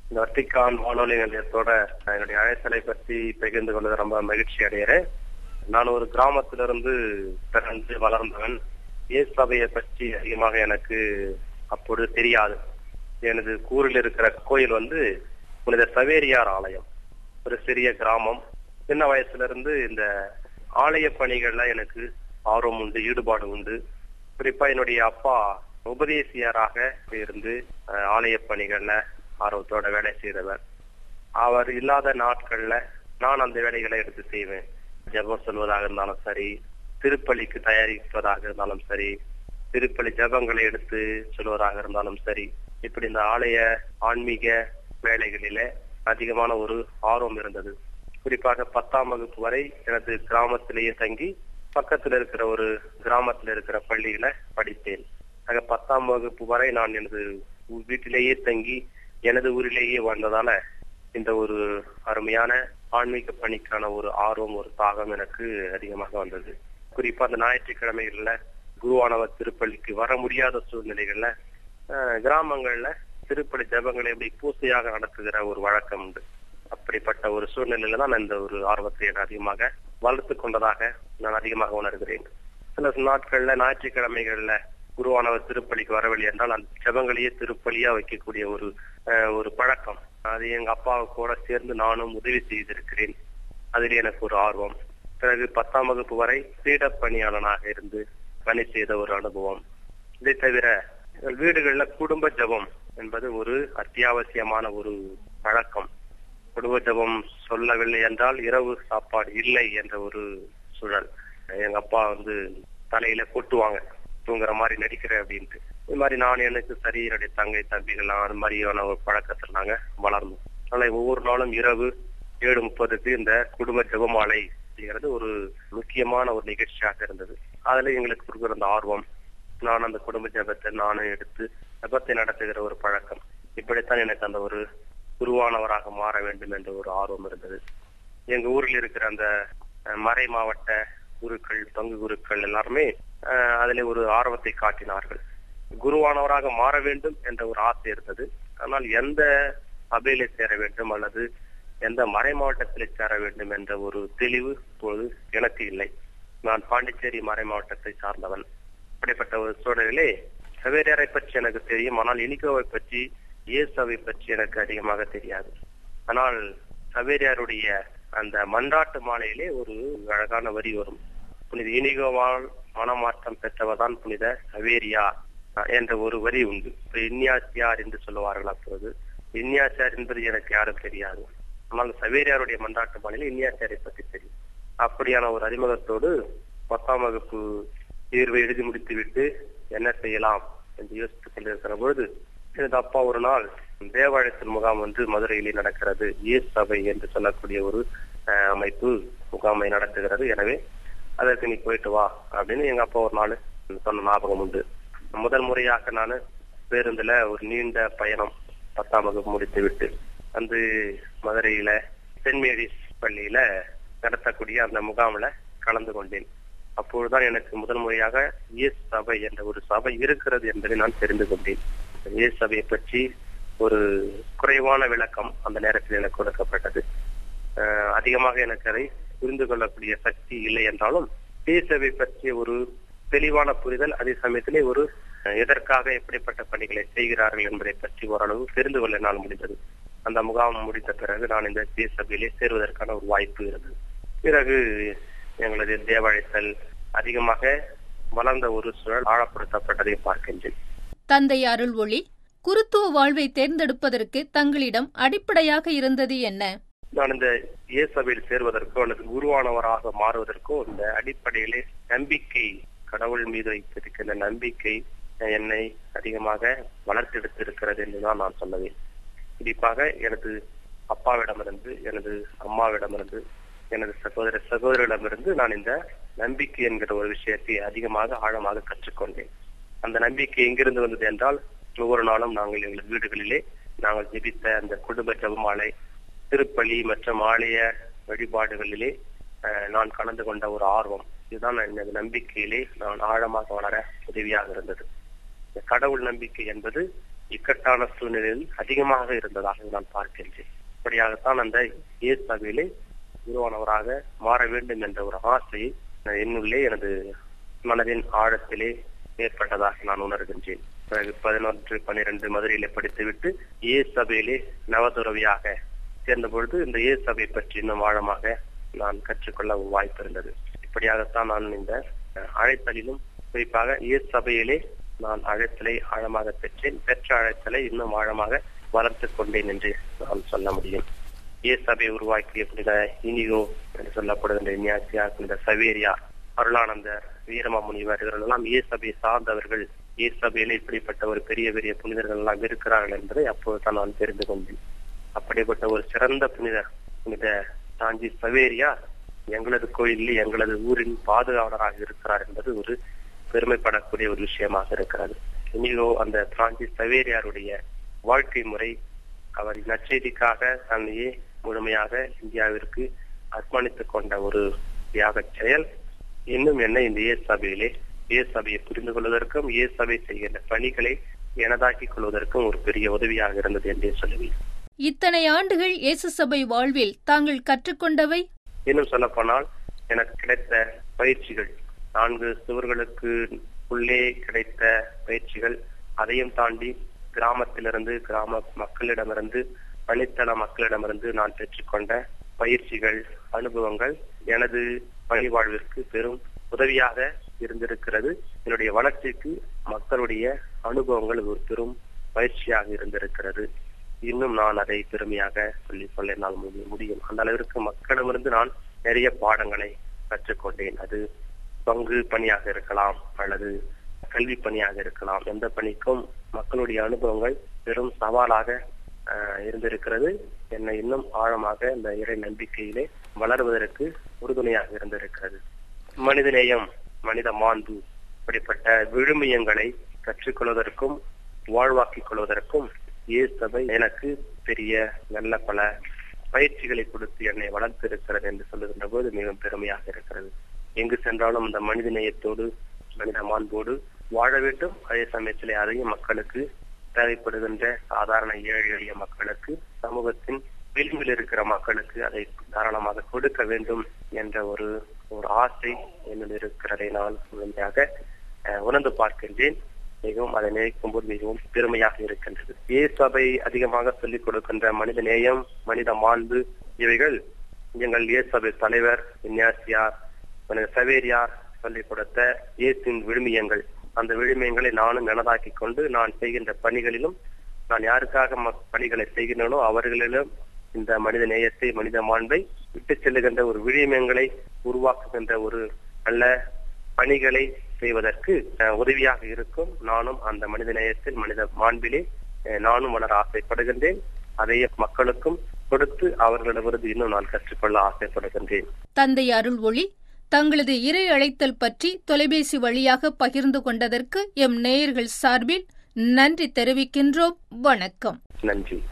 இந்த வத்திக்கான் வானொலி நிலையத்தோட என்னுடைய அழைத்தலை பற்றி பகிர்ந்து கொண்டது ரொம்ப மகிழ்ச்சி அடைகிறேன் நான் ஒரு கிராமத்திலிருந்து பிறந்து வளர்ந்தவன் இயேசு சபையை பற்றி அதிகமாக எனக்கு அப்பொழுது தெரியாது எனது ஊரில் இருக்கிற கோயில் வந்து புனித சவேரியார் ஆலயம் ஒரு சிறிய கிராமம் சின்ன வயசுல இருந்து இந்த ஆலய பணிகள்ல எனக்கு ஆர்வம் உண்டு ஈடுபாடு உண்டு குறிப்பா என்னுடைய அப்பா உபதேசியராக இருந்து அஹ், ஆலய பணிகள்ல ஆர்வத்தோட வேலை செய்தவர் அவர் இல்லாத நாட்கள்ல நான் அந்த வேலைகளை எடுத்து செய்வேன் ஜெபம் சொல்வதாக இருந்தாலும் சரி திருப்பலிக்கு தயாரிப்பதாக இருந்தாலும் சரி திருப்பலி ஜெபங்களை எடுத்து சொல்வதாக இருந்தாலும் சரி இப்படி இந்த ஆலய ஆன்மீக வேலைகளிலே அதிகமான ஒரு ஆர்வம் இருந்தது குறிப்பாக பத்தாம் வகுப்பு வரை எனது கிராமத்திலேயே தங்கி பக்கத்துல இருக்கிற ஒரு கிராமத்துல இருக்கிற பள்ளியில படித்தேன் ஆக பத்தாம் வகுப்பு வரை நான் எனது வீட்டிலேயே தங்கி எனது ஊரிலேயே வாழ்ந்ததால இந்த ஒரு அருமையான ஆன்மீக பணிக்கான ஒரு ஆர்வம் ஒரு தாகம் எனக்கு அதிகமாக வந்தது குறிப்பா அந்த ஞாயிற்றுக்கிழமைகள்ல குருவானவர் திருப்பள்ளிக்கு வர முடியாத சூழ்நிலைகள்ல அஹ், கிராமங்கள்ல திருப்பலி ஜபங்களை எப்படி பூசையாக நடத்துகிற ஒரு வழக்கம் உண்டு அப்படிப்பட்ட ஒரு சூழ்நிலையில தான் நான் இந்த ஒரு ஆர்வத்தை நான் அதிகமாக வளர்த்து கொண்டதாக நான் அதிகமாக உணர்கிறேன் சில நாட்கள்ல ஞாயிற்றுக்கிழமைகள்ல குருவானவர் திருப்பலிக்கு வரவில்லை என்றால் அந்த ஜபங்களையே திருப்பலியா வைக்கக்கூடிய ஒரு அஹ், ஒரு பழக்கம் அது எங்க அப்பாவை கூட சேர்ந்து நானும் உதவி செய்திருக்கிறேன் அதில் எனக்கு ஒரு ஆர்வம் பிறகு பத்தாம் வகுப்பு வரை சீட பணியாளனாக இருந்து பணி செய்த ஒரு அனுபவம் இதை தவிர எங்கள் வீடுகள்ல குடும்ப ஜெபம் என்பது ஒரு அத்தியாவசியமான ஒரு பழக்கம் குடும்ப ஜெபம் சொல்லவில்லை என்றால் இரவு சாப்பாடு இல்லை என்ற ஒரு சூழல் எங்க அப்பா வந்து தலையில கொட்டுவாங்க தூங்குற மாதிரி நடிக்கிறேன் அப்படின்ட்டு இது மாதிரி நான் எனக்கு சரி என்னுடைய தங்கை தம்பிகள்லாம் அது மாதிரியான ஒரு பழக்கத்தில் நாங்க வளர்ந்தோம் அதனால ஒவ்வொரு நாளும் இரவு ஏழு முப்பதுக்கு இந்த குடும்ப ஜெபமாலை அப்படிங்கிறது ஒரு முக்கியமான ஒரு நிகழ்ச்சியாக இருந்தது அதுல எங்களுக்கு இருக்கிற அந்த ஆர்வம் நான் அந்த குடும்ப ஜெபத்தை நானும் எடுத்து ஜெபத்தை நடத்துகிற ஒரு பழக்கம் இப்படித்தான் எனக்கு அந்த ஒரு குருவானவராக மாற வேண்டும் என்ற ஒரு ஆர்வம் இருந்தது எங்க ஊரில் இருக்கிற அந்த அஹ், மறை மாவட்ட குருக்கள் பங்கு குருக்கள் எல்லாருமே அஹ், அதிலே ஒரு ஆர்வத்தை காட்டினார்கள் குருவானவராக மாற வேண்டும் என்ற ஒரு ஆசை இருந்தது ஆனால் எந்த சபையில சேர வேண்டும் அல்லது எந்த மறை மாவட்டத்தில் சேர வேண்டும் என்ற ஒரு தெளிவு இப்போது எனக்கு இல்லை நான் பாண்டிச்சேரி மறை மாவட்டத்தை சார்ந்தவன் அப்படிப்பட்ட ஒரு சூழலிலே சவேரியாரை பற்றி எனக்கு தெரியும் ஆனால் இனிகோவை பற்றி இயேசுவை பற்றி எனக்கு அதிகமாக தெரியாது ஆனால் சவேரியாருடைய அந்த மன்றாட்டு மாலையிலே ஒரு அழகான வரி வரும் புனித இனிகோவால் மனமாற்றம் பெற்றவர்தான் புனித சவேரியா அஹ், என்ற ஒரு வரி உண்டு இப்ப இன்யாசியார் என்று சொல்லுவார்கள் அப்போது இன்யாசியார் என்பது எனக்கு யாரும் தெரியாது ஆனால் சவேரியாருடைய மன்றாட்டு மாலையில இன்யாசியாரை பற்றி தெரியும் அப்படியான ஒரு அறிமுகத்தோடு பத்தாம் வகுப்பு தேர்வை எழுதி முடித்து விட்டு என்ன செய்யலாம் என்று யோசித்துக் கொண்டிருக்கிற பொழுது எனது அப்பா ஒரு நாள் தேவாலயத்தின் முகாம் வந்து மதுரையிலே நடக்கிறது இயேசு சபை என்று சொல்லக்கூடிய ஒரு அஹ், அமைப்பு முகாமை நடத்துகிறது எனவே அதற்கு நீ போயிட்டு வா அப்படின்னு எங்க அப்பா ஒரு நாள் சொன்ன ஞாபகம் உண்டு முதல் முறையாக நான் பேருந்துல ஒரு நீண்ட பயணம் பத்தாம் வகுப்பு முடித்து விட்டு வந்து மதுரையில சென்ட் மேரிஸ் பள்ளியில நடத்தக்கூடிய அந்த முகாம்ல கலந்து கொண்டேன் அப்பொழுதுதான் எனக்கு முதல் முறையாக இயேசு சபை என்ற ஒரு சபை இருக்கிறது என்பதை நான் தெரிந்து கொண்டேன் இயேசு சபையை பற்றி ஒரு குறைவான விளக்கம் அந்த நேரத்தில் எனக்கு கொடுக்கப்பட்டது அஹ் அதிகமாக எனக்கு அதை புரிந்து கொள்ளக்கூடிய சக்தி இல்லை என்றாலும் இயேசுவை பற்றிய ஒரு தெளிவான புரிதல் அதே சமயத்திலே ஒரு அஹ், எதற்காக எப்படிப்பட்ட பணிகளை செய்கிறார்கள் என்பதை பற்றி ஓரளவு தெரிந்து கொள்ள என்னால் முடிந்தது அந்த முகாம் முடிந்த பிறகு நான் இந்த இயேசு சபையிலே சேருவதற்கான ஒரு வாய்ப்பு இருந்தது பிறகு எங்களது தேவாழைத்தல் அதிகமாக வளர்ந்த ஒரு சூழல் ஆழப்படுத்தப்பட்டதை பார்க்கின்றேன் தந்தை அருள் ஒளி குருத்துவ வாழ்வை தேர்ந்தெடுப்பதற்கு தங்களிடம் அடிப்படையாக இருந்தது என்ன நான் இந்த இயேசபையில் சேர்வதற்கோ அல்லது குருவானவராக மாறுவதற்கோ இந்த அடிப்படையிலே நம்பிக்கை கடவுள் மீது வைத்திருக்கின்ற நம்பிக்கை என்னை அதிகமாக வளர்த்தெடுத்திருக்கிறது என்றுதான் நான் சொல்லுவேன் குறிப்பாக எனது அப்பாவிடமிருந்து எனது அம்மாவிடமிருந்து எனது சகோதர சகோதரிடமிருந்து நான் இந்த நம்பிக்கை என்கிற ஒரு விஷயத்தை அதிகமாக ஆழமாக கற்றுக்கொண்டேன் அந்த நம்பிக்கை எங்கிருந்து வந்தது என்றால் ஒவ்வொரு நாளும் நாங்கள் எங்கள் வீடுகளிலே நாங்கள் ஜெபித்த அந்த குடும்ப ஜெபமாலை திருப்பலி மற்றும் ஆலய வழிபாடுகளிலே அஹ், நான் கலந்து கொண்ட ஒரு ஆர்வம் இதுதான் எனது நம்பிக்கையிலே நான் ஆழமாக வளர உதவியாக இருந்தது இந்த கடவுள் நம்பிக்கை என்பது இக்கட்டான சூழ்நிலையில் அதிகமாக இருந்ததாக நான் பார்க்கின்றேன் அப்படியாகத்தான் அந்த இயேசு சபையிலே உருவானவராக மாற வேண்டும் என்ற ஒரு ஆசை என்னுள்ளே எனது மனதின் ஆழத்திலே ஏற்பட்டதாக நான் உணர்கின்றேன் பிறகு பதினொன்று பன்னிரண்டு மதுரையிலே படித்துவிட்டு ஏ சபையிலே நவதுறவியாக சேர்ந்த பொழுது இந்த ஏ சபை பற்றி இன்னும் ஆழமாக நான் கற்றுக்கொள்ள ஒரு வாய்ப்பு இருந்தது இப்படியாகத்தான் நான் இந்த அழைத்தலிலும் குறிப்பாக ஏ சபையிலே நான் அழைத்தலை ஆழமாக பெற்றேன் பெற்ற அழைத்தலை இன்னும் ஆழமாக வளர்த்து கொண்டேன் என்று நான் சொல்ல முடியும் ஏ சபை உருவாக்கிய புனித இனிகோ என்று சொல்லப்படுகின்ற இனியாசியா புனித சவேரியா அருளானந்தர் வீரமா முனிவர் இவர்கள் எல்லாம் ஏ சபை சார்ந்தவர்கள் ஏ சபையில இப்படிப்பட்ட ஒரு பெரிய பெரிய புனிதர்கள் எல்லாம் இருக்கிறார்கள் என்பதை அப்போதுதான் நான் தெரிந்து கொண்டேன் அப்படிப்பட்ட ஒரு சிறந்த புனிதர் புனித தாஞ்சி சவேரியா எங்களது கோயிலில் எங்களது ஊரின் பாதுகாவலராக இருக்கிறார் என்பது ஒரு பெருமைப்படக்கூடிய ஒரு விஷயமாக இருக்கிறது இனிகோ அந்த பிரான்சி சவேரியாருடைய வாழ்க்கை முறை அவர் நற்செய்திக்காக தன்னையே முழுமையாக இந்தியாவிற்கு அர்ப்பணித்துக் கொண்ட ஒரு தியாக செயல் இன்னும் என்ன இந்த ஏ சபையிலே ஏ சபையை புரிந்து கொள்வதற்கும் ஏ சபை செய்கின்ற பணிகளை எனதாக்கிக் கொள்வதற்கும் ஒரு பெரிய உதவியாக இருந்தது என்றே சொல்லுவேன் இத்தனை ஆண்டுகள் இயேசு சபை வாழ்வில் தாங்கள் கற்றுக்கொண்டவை இன்னும் சொல்ல போனால் எனக்கு கிடைத்த பயிற்சிகள் நான்கு சுவர்களுக்கு உள்ளே கிடைத்த பயிற்சிகள் அதையும் தாண்டி கிராமத்திலிருந்து கிராம மக்களிடமிருந்து பணித்தள மக்களிடமிருந்து நான் பெற்றுக்கொண்ட பயிற்சிகள் அனுபவங்கள் எனது பணி வாழ்விற்கு பெரும் உதவியாக இருந்திருக்கிறது என்னுடைய வளர்ச்சிக்கு மக்களுடைய அனுபவங்கள் ஒரு பெரும் பயிற்சியாக இருந்திருக்கிறது இன்னும் நான் அதை பெருமையாக சொல்லிக் கொள்ள என்னால் முடியும் அந்த அளவிற்கு மக்களிடமிருந்து நான் நிறைய பாடங்களை கற்றுக்கொண்டேன் அது பங்கு பணியாக இருக்கலாம் அல்லது கல்வி பணியாக இருக்கலாம் எந்த பணிக்கும் மக்களுடைய அனுபவங்கள் பெரும் சவாலாக இருந்திருக்கிறது என்னை இன்னும் ஆழமாக இந்த இறை நம்பிக்கையிலே வளர்வதற்கு உறுதுணையாக இருந்திருக்கிறது மனிதநேயம் மனித மாண்பு இப்படிப்பட்ட விழுமியங்களை கற்றுக்கொள்வதற்கும் வாழ்வாக்கிக் கொள்வதற்கும் சபை எனக்கு பெரிய நல்ல பல பயிற்சிகளை கொடுத்து என்னை வளர்த்து இருக்கிறது என்று சொல்லுகின்ற போது மிகவும் பெருமையாக இருக்கிறது எங்கு சென்றாலும் அந்த மனித நேயத்தோடு மனித மாண்போடு வாழ வேண்டும் அதே சமயத்திலே அதையும் மக்களுக்கு தேவைப்படுகின்ற சாதாரண ஏழை எளிய மக்களுக்கு சமூகத்தின் விளிம்பில் இருக்கிற மக்களுக்கு அதை தாராளமாக கொடுக்க வேண்டும் என்ற ஒரு ஒரு ஆசை என்னில் இருக்கிறதை நான் முழுமையாக உணர்ந்து பார்க்கின்றேன் மிகவும் அதை நினைக்கும் போது மிகவும் பெருமையாக இருக்கின்றது ஏ சபை அதிகமாக சொல்லிக் கொடுக்கின்ற மனித நேயம் மனித மாண்பு இவைகள் எங்கள் ஏ சபை தலைவர் இன்யாசியார் சவேரியார் சொல்லிக் கொடுத்த இயேசின் விழுமியங்கள் அந்த விழுமியங்களை நானும் எனதாக்கி கொண்டு நான் செய்கின்ற பணிகளிலும் நான் யாருக்காக பணிகளை செய்கின்றனோ அவர்களிலும் இந்த மனித நேயத்தை மனித மாண்பை விட்டு செல்லுகின்ற ஒரு விழுமியங்களை உருவாக்குகின்ற ஒரு நல்ல பணிகளை செய்வதற்கு உதவியாக இருக்கும் நானும் அந்த மனித நேயத்தில் மனித மாண்பிலே நானும் வளர ஆசைப்படுகின்றேன் அதை மக்களுக்கும் கொடுத்து அவர்களிடமிருந்து இன்னும் நான் கற்றுக்கொள்ள ஆசைப்படுகின்றேன் தந்தை அருள் ஒளி தங்களது இறை அழைத்தல் பற்றி தொலைபேசி வழியாக பகிர்ந்து கொண்டதற்கு எம் நேயர்கள் சார்பில் நன்றி தெரிவிக்கின்றோம் வணக்கம் நன்றி